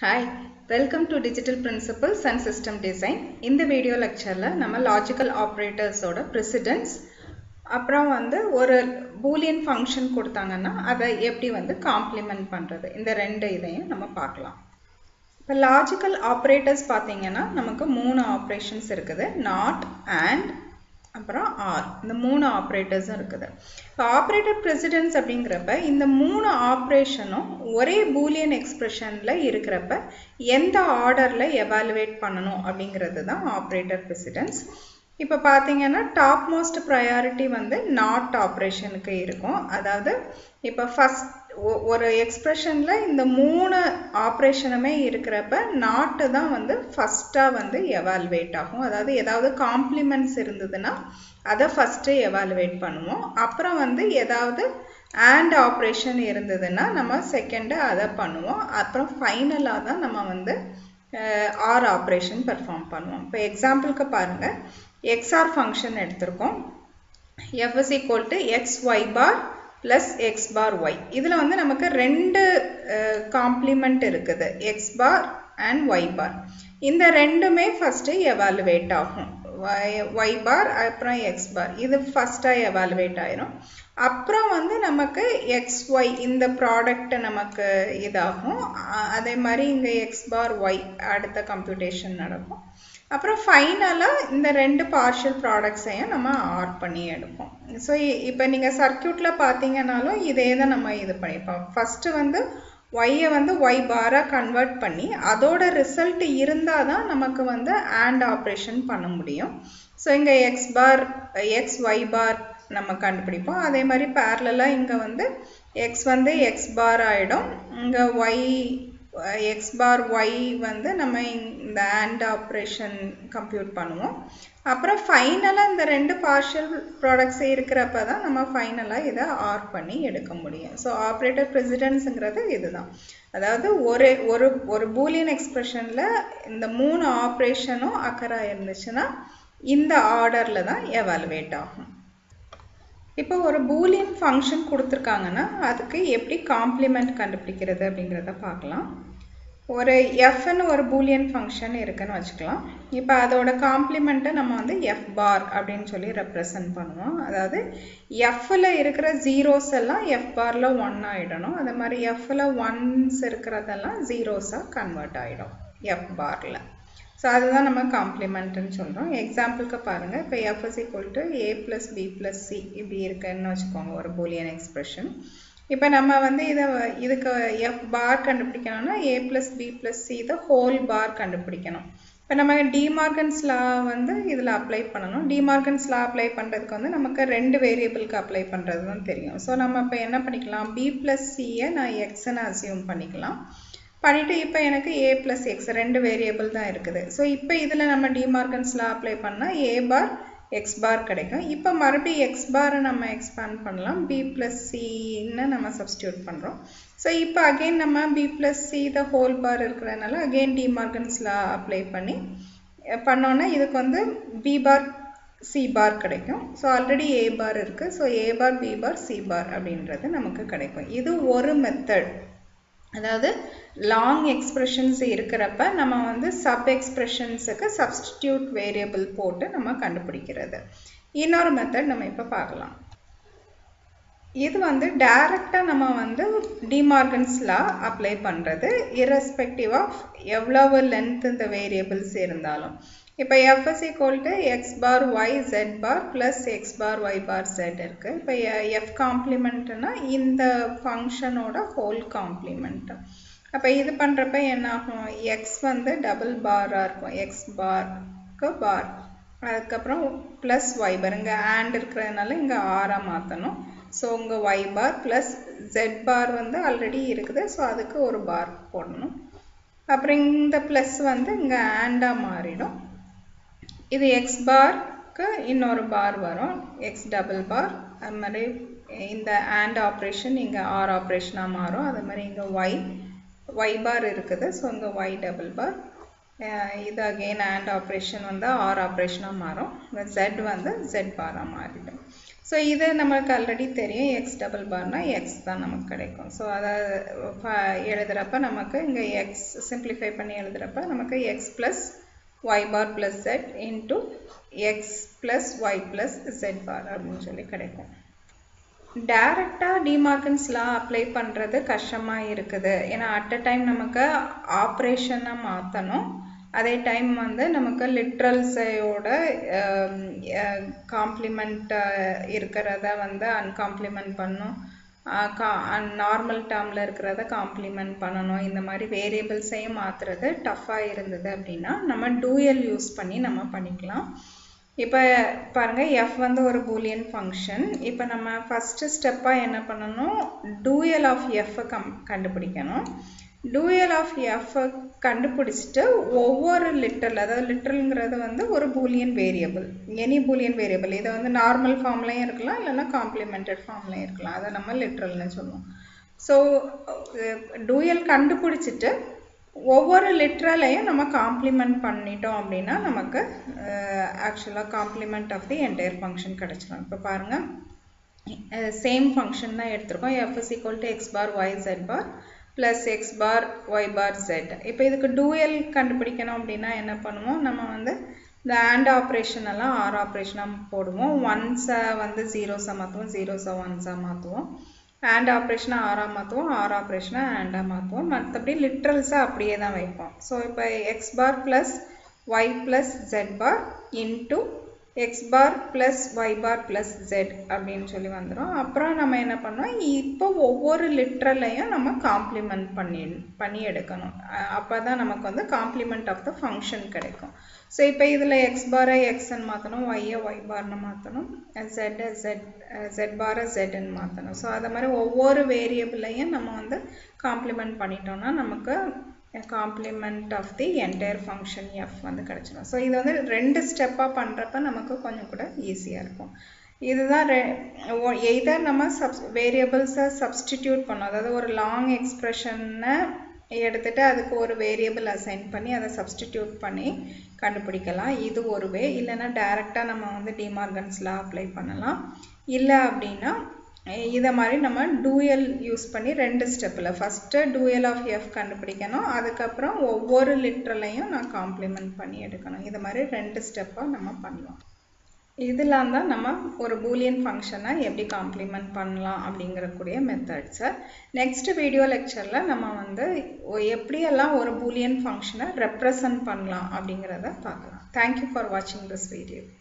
hi welcome to digital principles and system design இந்த video லெக்சரில் நம்ம லாஜிக்கல் ஆப்ரேட்டர்ஸோட ப்ரெசிடென்ஸ் அப்புறம் வந்து ஒரு பூலியன் ஃபங்க்ஷன் கொடுத்தாங்கன்னா அதை எப்படி வந்து காம்ப்ளிமெண்ட் பண்ணுறது இந்த ரெண்டு இதையும் நம்ம பார்க்கலாம் இப்போ லாஜிக்கல் ஆப்ரேட்டர்ஸ் பார்த்தீங்கன்னா நமக்கு மூணு ஆப்ரேஷன்ஸ் இருக்குது நாட் அண்ட் அப்புறம் ஆர் இந்த மூணு ஆப்ரேட்டர்ஸும் இருக்குது இப்போ ஆப்ரேட்டர் ப்ரெசிடென்ஸ் அப்படிங்கிறப்ப இந்த மூணு ஆப்ரேஷனும் ஒரே பூலியன் எக்ஸ்பிரஷனில் இருக்கிறப்ப எந்த ஆர்டரில் எவாலுவேட் பண்ணணும் அப்படிங்கிறது தான் ஆப்ரேட்டர் ப்ரெசிடென்ஸ் இப்போ பார்த்தீங்கன்னா டாப் மோஸ்ட் ப்ரையாரிட்டி வந்து நாட் ஆப்ரேஷனுக்கு இருக்கும் அதாவது இப்போ ஃபஸ்ட் ஒரு எக்ஸ்ப்ரெஷனில் இந்த மூணு ஆப்ரேஷனுமே இருக்கிறப்ப நாட்டு தான் வந்து ஃபஸ்ட்டாக வந்து எவாலுவேட் ஆகும் அதாவது ஏதாவது காம்ப்ளிமெண்ட்ஸ் இருந்ததுன்னா அதை ஃபஸ்ட்டு எவாலுவேட் பண்ணுவோம் அப்புறம் வந்து ஏதாவது ஆண்ட் ஆப்ரேஷன் இருந்ததுன்னா நம்ம செகண்டு அதை பண்ணுவோம் அப்புறம் ஃபைனலாக தான் நம்ம வந்து ஆர் ஆப்ரேஷன் பெர்ஃபார்ம் பண்ணுவோம் இப்போ எக்ஸாம்பிளுக்கு பாருங்கள் எக்ஸ்ஆர் ஃபங்க்ஷன் எடுத்திருக்கோம் F is equal to X Y bar plus X bar Y இதில் வந்து நமக்கு ரெண்டு காம்ப்ளிமெண்ட் இருக்குது X bar and Y bar இந்த ரெண்டுமே ஃபஸ்ட்டு எவாலுவேட் ஆகும் ஒய் பார் அப்புறம் எக்ஸ் பார் இது ஃபஸ்ட்டாக எவாலுவேட் ஆயிரும் அப்புறம் வந்து நமக்கு எக்ஸ் ஒய் இந்த ப்ராடக்ட் நமக்கு இதாகும் அதே மாதிரி இங்கே எக்ஸ் பார் ஒய் அடுத்த கம்ப்யூட்டேஷன் நடக்கும் அப்புறம் ஃபைனலாக இந்த ரெண்டு பார்ஷியல் ப்ராடக்ட்ஸையும் நம்ம ஆட் பண்ணி எடுப்போம் ஸோ இப்போ நீங்கள் சர்க்கியூட்டில் பார்த்தீங்கன்னாலும் இதே தான் நம்ம இது பண்ணியிருப்போம் ஃபஸ்ட்டு வந்து ஒய்யை வந்து ஒய் பாராக கன்வெர்ட் பண்ணி அதோட ரிசல்ட் இருந்தால் தான் நமக்கு வந்து ஆண்ட் ஆப்ரேஷன் பண்ண முடியும் ஸோ இங்கே X bar X Y bar நம்ம கண்டுபிடிப்போம் அதே மாதிரி பேரலாக இங்கே வந்து எக்ஸ் வந்து எக்ஸ் பார் ஆகிடும் இங்கே ஒய் எக்ஸ் பார் ஒய் வந்து நம்ம இந்த ஆண்ட் ஆப்ரேஷன் கம்ப்யூட் பண்ணுவோம் அப்புறம் ஃபைனலாக இந்த ரெண்டு பார்ஷியல் ப்ராடக்ட்ஸ் இருக்கிறப்ப தான் நம்ம ஃபைனலாக இதை ஆர் பண்ணி எடுக்க முடியும் ஸோ ஆப்ரேட்டர் ப்ரெசிடென்ஸுங்கிறது இதுதான் அதாவது ஒரு ஒரு ஒரு பூலியன் எக்ஸ்பிரஷனில் இந்த மூணு ஆப்ரேஷனும் அக்கராக இருந்துச்சுன்னா இந்த ஆர்டரில் தான் எவாலுவேட் ஆகும் இப்போ ஒரு பூலியன் ஃபங்க்ஷன் கொடுத்துருக்காங்கன்னா அதுக்கு எப்படி காம்ப்ளிமெண்ட் கண்டுபிடிக்கிறது அப்படிங்கிறத பார்க்கலாம் ஒரு எஃப்னு ஒரு பூலியன் ஃபங்க்ஷன் இருக்குன்னு வச்சுக்கலாம் இப்போ அதோட காம்ப்ளிமெண்ட்டை நம்ம வந்து எஃப் பார் அப்படின்னு சொல்லி ரெப்ரசன்ட் பண்ணுவோம் அதாவது எஃப்பில் இருக்கிற ஜீரோஸ் எல்லாம் எஃப் பாரில் ஒன் ஆகிடணும் அதே மாதிரி எஃப்பில் ஒன்ஸ் இருக்கிறதெல்லாம் ஜீரோஸாக கன்வெர்ட் ஆகிடும் எஃப் பாரில் ஸோ அதுதான் நம்ம காம்ப்ளிமெண்ட்டுன்னு சொல்கிறோம் எக்ஸாம்பிளுக்கு பாருங்கள் இப்போ F is equal to A plus B plus C இப்படி இருக்குன்னு வச்சுக்கோங்க ஒரு பூலியன் எக்ஸ்பிரஷன் இப்போ நம்ம வந்து இதை இதுக்கு எஃப் பார் கண்டுபிடிக்கணும்னா A plus B plus C the whole bar கண்டுபிடிக்கணும் இப்போ நம்ம டிமார்கன்ஸ் லா வந்து இதில் அப்ளை பண்ணணும் டிமார்கன்ஸ் லா அப்ளை பண்ணுறதுக்கு வந்து நமக்கு ரெண்டு வேரியபிளுக்கு அப்ளை பண்ணுறது தான் தெரியும் ஸோ நம்ம இப்போ என்ன பண்ணிக்கலாம் பி ப்ளஸ் சியை நான் எக்ஸ்ன்னு அசியூம் பண்ணிக்கலாம் பண்ணிவிட்டு இப்போ எனக்கு ஏ ப்ளஸ் எக்ஸ் ரெண்டு வேரியபிள் தான் இருக்குது ஸோ இப்போ இதில் நம்ம டிமார்கன்ஸ்லாம் அப்ளை பண்ணால் ஏ பார் எக்ஸ் பார் கிடைக்கும் இப்போ மறுபடியும் எக்ஸ் பாரை நம்ம எக்ஸ்பேண்ட் பண்ணலாம் பி ப்ளஸ் சின்னு நம்ம சப்ஸ்டியூட் பண்ணுறோம் ஸோ இப்போ அகெயின் நம்ம B plus C the whole bar இருக்கிறதுனால அகெயின் டிமார்கன்ஸ்லாம் அப்ளை பண்ணி பண்ணோன்னா இதுக்கு வந்து பி பார் சி பார் கிடைக்கும் ஸோ ஆல்ரெடி ஏ பார் இருக்குது so A bar B bar C bar அப்படின்றது நமக்கு கிடைக்கும் இது ஒரு மெத்தட் அதாவது லாங் எக்ஸ்ப்ரெஷன்ஸ் இருக்கிறப்ப நம்ம வந்து சப் எக்ஸ்ப்ரெஷன்ஸுக்கு சப்ஸ்டிடியூட் வேரியபிள் போட்டு நம்ம கண்டுபிடிக்கிறது இன்னொரு மெத்தட் நம்ம இப்போ பார்க்கலாம் இது வந்து டைரெக்டாக நம்ம வந்து டிமார்கன்ஸ்லா அப்ளை பண்ணுறது இரஸ்பெக்டிவ் ஆஃப் எவ்வளவு லென்த் இந்த வேரியபிள்ஸ் இருந்தாலும் இப்போ F is equal to X bar Y Z bar plus X bar Y bar Z இருக்குது இப்போ எஃப் காம்ப்ளிமெண்ட்னா இந்த ஃபங்க்ஷனோட ஹோல் காம்ப்ளிமெண்ட் அப்போ இது பண்ணுறப்ப என்ன ஆகும் எக்ஸ் வந்து டபுள் பாராக இருக்கும் எக்ஸ் பாருக்கு பார் அதுக்கப்புறம் ப்ளஸ் ஒய் பார் இங்கே ஆண்ட் இருக்கிறதுனால இங்கே ஆராக மாற்றணும் ஸோ இங்கே Y bar plus Z bar வந்து ஆல்ரெடி இருக்குது ஸோ அதுக்கு ஒரு பார் போடணும் அப்புறம் இந்த ப்ளஸ் வந்து இங்கே ஆண்டாக மாறிடும் இது எக்ஸ் பார்க்கு இன்னொரு பார் வரும் எக்ஸ் டபுள் பார் அது மாதிரி இந்த ஆண்ட் ஆப்ரேஷன் இங்கே ஆர் ஆப்ரேஷனாக மாறும் அது மாதிரி இங்கே ஒய் ஒய் பார் இருக்குது ஸோ இங்கே ஒய் டபுள் பார் இது அகெயின் ஆண்ட் ஆப்ரேஷன் வந்து ஆர் ஆப்ரேஷனாக மாறும் இந்த ஜெட் வந்து ஜெட் பாராக மாறிடும் ஸோ இது நமக்கு ஆல்ரெடி தெரியும் எக்ஸ் டபுள் பார்னால் எக்ஸ் தான் நமக்கு கிடைக்கும் ஸோ அதை எழுதுகிறப்ப நமக்கு இங்கே எக்ஸ் சிம்பிளிஃபை பண்ணி எழுதுகிறப்ப நமக்கு X plus Y bar plus Z into X plus Y plus Z bar அப்படின்னு சொல்லி கிடைக்கும் டேரெக்டாக டிமார்கன்ஸ்லாம் அப்ளை பண்ணுறது கஷ்டமாக இருக்குது ஏன்னா அட் அ டைம் நமக்கு ஆப்ரேஷனை மாற்றணும் அதே டைம் வந்து நமக்கு லிட்ரல்ஸையோட காம்ப்ளிமெண்ட் இருக்கிறத வந்து அன்காம்ப்ளிமெண்ட் பண்ணும் நார்மல் டேர்மில் இருக்கிறத காம்ப்ளிமெண்ட் பண்ணணும் இந்த மாதிரி வேரியபிள்ஸையும் மாற்றுறது டஃப்பாக இருந்தது அப்படின்னா நம்ம டூயல் யூஸ் பண்ணி நம்ம பண்ணிக்கலாம் இப்போ பாருங்கள் எஃப் வந்து ஒரு பூலியன் ஃபங்க்ஷன் இப்போ நம்ம ஃபஸ்ட்டு ஸ்டெப்பாக என்ன பண்ணணும் டூயல் ஆஃப் எஃப்பை கம் கண்டுபிடிக்கணும் டூயல் ஆஃப் எஃப் கண்டுபிடிச்சிட்டு ஒவ்வொரு லிட்டரில் அதாவது லிட்டருங்கிறது வந்து ஒரு Boolean variable any Boolean variable இதை வந்து நார்மல் ஃபார்ம்லையும் இருக்கலாம் இல்லைன்னா காம்ப்ளிமெண்டட் ஃபார்ம்லையும் இருக்கலாம் அதை நம்ம லிட்ரல்னு சொல்லுவோம் ஸோ டூயல் கண்டுபிடிச்சிட்டு ஒவ்வொரு லிட்ரலையும் நம்ம காம்ப்ளிமெண்ட் பண்ணிட்டோம் அப்படின்னா நமக்கு ஆக்சுவலாக complement of the entire function கிடச்சிடும் இப்போ பாருங்கள் சேம் ஃபங்க்ஷன் தான் எடுத்திருக்கோம் F is equal to X bar Y Z bar plus X bar Y bar Z இப்போ இதுக்கு டூயல் கண்டுபிடிக்கணும் அப்படின்னா என்ன பண்ணுவோம் நம்ம வந்து இந்த ஆண்ட் ஆப்ரேஷன் எல்லாம் ஆர் ஆப்ரேஷனாக போடுவோம் ஒன்ஸை வந்து ஜீரோஸாக மாற்றுவோம் ஜீரோஸை ஒன்ஸாக மாற்றுவோம் ஆண்ட் ஆப்ரேஷனை ஆராக மாற்றுவோம் ஆர் ஆப்ரேஷனை ஆண்டாக மாற்றுவோம் மற்றபடி லிட்ரல்ஸாக அப்படியே தான் வைப்போம் ஸோ இப்போ X bar plus Y plus Z bar into X bar plus Y bar plus Z அப்படின்னு சொல்லி வந்துடும் அப்புறம் நம்ம என்ன பண்ணோம் இப்போ ஒவ்வொரு லிட்ரலையும் நம்ம காம்ப்ளிமெண்ட் பண்ணி பண்ணி எடுக்கணும் அப்போ தான் நமக்கு வந்து காம்ப்ளிமெண்ட் ஆஃப் த ஃபங்க்ஷன் கிடைக்கும் ஸோ இப்போ இதில் எக்ஸ் பாரை எக்ஸ்ன்னு மாற்றணும் ஒய்யை ஒய் பார்னு மாற்றணும் ஜெட்டை ஜெட் ஜெட் பாரை ஜெட்னு மாற்றணும் ஸோ அது மாதிரி ஒவ்வொரு வேரியபிளையும் நம்ம வந்து காம்ப்ளிமெண்ட் பண்ணிட்டோம்னா நமக்கு complement of the entire function F வந்து கிடச்சிடும் ஸோ இது வந்து ரெண்டு ஸ்டெப்பாக பண்ணுறப்ப நமக்கு கொஞ்சம் கூட ஈஸியாக இருக்கும் இதுதான் எய்தர் நம்ம சப்ஸ் வேரியபிள்ஸை சப்ஸ்டிடியூட் பண்ணோம் அதாவது ஒரு லாங் எக்ஸ்ப்ரெஷனை எடுத்துகிட்டு அதுக்கு ஒரு வேரியபிள் அசைன் பண்ணி அதை சப்ஸ்டிடியூட் பண்ணி கண்டுபிடிக்கலாம் இது ஒரு வே இல்லைன்னா டைரெக்டாக நம்ம வந்து டிமார்கன்ஸில் அப்ளை பண்ணலாம் இல்லை அப்படின்னா இதை மாதிரி நம்ம டூயல் யூஸ் பண்ணி ரெண்டு ஸ்டெப்பில் ஃபஸ்ட்டு டூயல் ஆஃப் எஃப் கண்டுபிடிக்கணும் அதுக்கப்புறம் ஒவ்வொரு லிட்டரலையும் நான் காம்ப்ளிமெண்ட் பண்ணி எடுக்கணும் இது மாதிரி ரெண்டு ஸ்டெப்பாக நம்ம பண்ணலாம் இதெல்லாம் தான் நம்ம ஒரு பூலியன் ஃபங்க்ஷனை எப்படி காம்ப்ளிமெண்ட் பண்ணலாம் அப்படிங்கிறக்கூடிய மெத்தட்ஸை நெக்ஸ்ட் வீடியோ லெக்சரில் நம்ம வந்து எப்படியெல்லாம் ஒரு பூலியன் ஃபங்க்ஷனை ரெப்ரசன்ட் பண்ணலாம் அப்படிங்கிறத பார்க்கலாம் தேங்க்யூ ஃபார் வாட்சிங் திஸ் வீடியோ